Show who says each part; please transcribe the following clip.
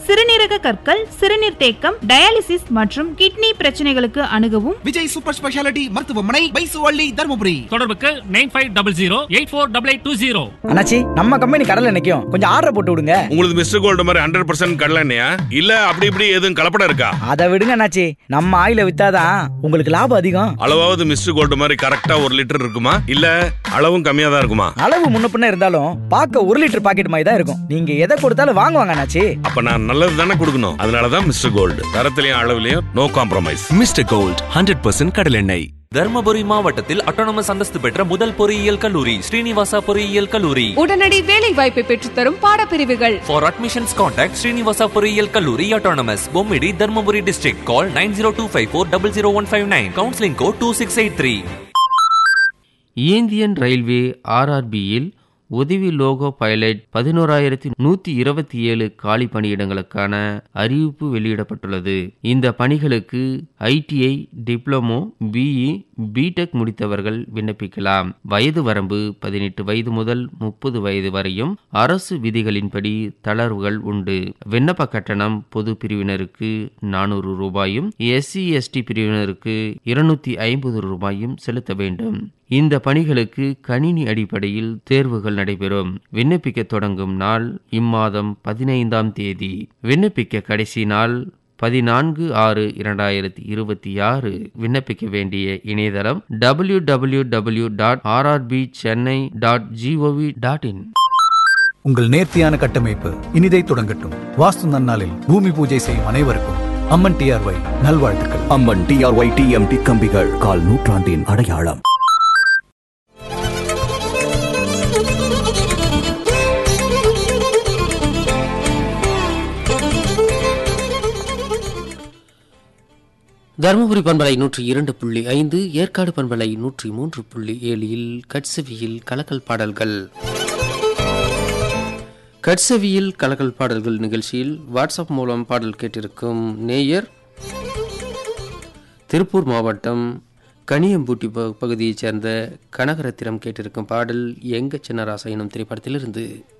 Speaker 1: சிறுநீரக கற்கள் சிறுநீர் தேக்கம் டயாலிசிஸ் மற்றும் கிட்னி பிரச்சனைகளுக்கு அணுகவும்
Speaker 2: விஜய் சூப்பர் ஸ்பெஷாலிட்டி மருத்துவமனை பைசுவள்ளி தருமபுரி
Speaker 3: தொடர்புக்கு nine five double zero eight four double eight two zero
Speaker 4: அண்ணாச்சி நம்ம கம்பெனி கடல்ல நிக்கும் கொஞ்சம் ஆர்டர் போட்டு விடுங்க
Speaker 5: உங்களுக்கு மிஸ்டர் கோல்டு மாதிரி ஹண்ட்ரட் பர்சன்ட் கடலண்ணையா இல்ல அப்படி இப்படி எதுவும் கலப்படம் இருக்கா
Speaker 4: அதை விடுங்க அண்ணாச்சி நம்ம ஆயில வித்தாதான் உங்களுக்கு லாபம் அதிகம்
Speaker 5: அளவாவது மிஸ்டர் கோல்டு மாதிரி கரெக்டா ஒரு லிட்டர் இருக்குமா இல்ல அளவும் கம்மியா தான் இருக்குமா
Speaker 4: அளவு முன்ன பின்ன இருந்தாலும் பார்க்க ஒரு லிட்டர் பாக்கெட் மாதிரி தான் இருக்கும் நீங்க எதை கொடுத்தாலும் வாங்குவாங்க அண்ணாச்சி
Speaker 5: அப்ப நான் நல்லது தானே கொடுக்கணும் அதனாலதான் மிஸ்டர் கோல்டு தரத்திலையும் அளவுலயும் no compromise
Speaker 6: mister gold hundred percent கடலெண்ணெய்
Speaker 7: தர்மபுரி மாவட்டத்தில் அட்டானமஸ் அந்தஸ்து பெற்ற முதல் பொறியியல் கல்லூரி ஸ்ரீனிவாசா பொறியியல் கல்லூரி
Speaker 8: உடனடி வேலை வாய்ப்பை பெற்றுத்தரும் பாடப்பிரிவுகள்
Speaker 7: For admissions contact Srinivasa பொறியியல் கல்லூரி autonomous பொம்மிடி தர்மபுரி district call 9025400159 counseling code 2683
Speaker 9: Indian railway ஆர்ஆர்பியில் உதவி லோகோ பைலட் பதினோராயிரத்தி நூத்தி இருபத்தி ஏழு காலி பணியிடங்களுக்கான அறிவிப்பு வெளியிடப்பட்டுள்ளது இந்த பணிகளுக்கு ஐடிஐ டிப்ளமோ பிஇ பிடெக் முடித்தவர்கள் விண்ணப்பிக்கலாம் வயது வரம்பு பதினெட்டு வயது முதல் முப்பது வயது வரையும் அரசு விதிகளின்படி தளர்வுகள் உண்டு விண்ணப்ப கட்டணம் பொது பிரிவினருக்கு நானூறு ரூபாயும் எஸ்சி எஸ்டி பிரிவினருக்கு இருநூத்தி ஐம்பது ரூபாயும் செலுத்த வேண்டும் இந்த பணிகளுக்கு கணினி அடிப்படையில் தேர்வுகள் நடைபெறும் விண்ணப்பிக்க தொடங்கும் நாள் இம்மாதம் பதினைந்தாம் தேதி விண்ணப்பிக்க கடைசி நாள் பதினான்கு ஆறு இரண்டாயிரத்தி இருபத்தி ஆறு விண்ணப்பிக்க வேண்டிய இணையதளம் W W W dot RRB Chennai dot GOV dot in
Speaker 10: உங்கள் நேர்த்தியான கட்டமைப்பு இனிதை தொடங்கட்டும் வாஸ்து நன்னாளில் பூமி பூஜை செய்யும் அனைவருக்கும் அம்மன் டிஆர்ஒய் நல்வாழ்த்துக்கள்
Speaker 6: அம்மன் டிஆர்ஒய் டிஎம்டி கம்பிகள் கால் நூற்றாண்டின் அடையாளம்
Speaker 9: தருமபுரி பண்பலை நூற்றி இரண்டு புள்ளி ஐந்து ஏற்காடு பண்பலை நூற்றி மூன்று புள்ளி ஏழில் கட்சவியில் கலக்கல் பாடல்கள் கட்சவியில் கலக்கல் பாடல்கள் நிகழ்ச்சியில் வாட்ஸ்அப் மூலம் பாடல் கேட்டிருக்கும் நேயர் திருப்பூர் மாவட்டம் கனியம்பூட்டி ப- பகுதியைச் சேர்ந்த கனகரத்தினம் கேட்டிருக்கும் பாடல் எங்க சின்னராசா எனும் திரைப்படத்திலிருந்து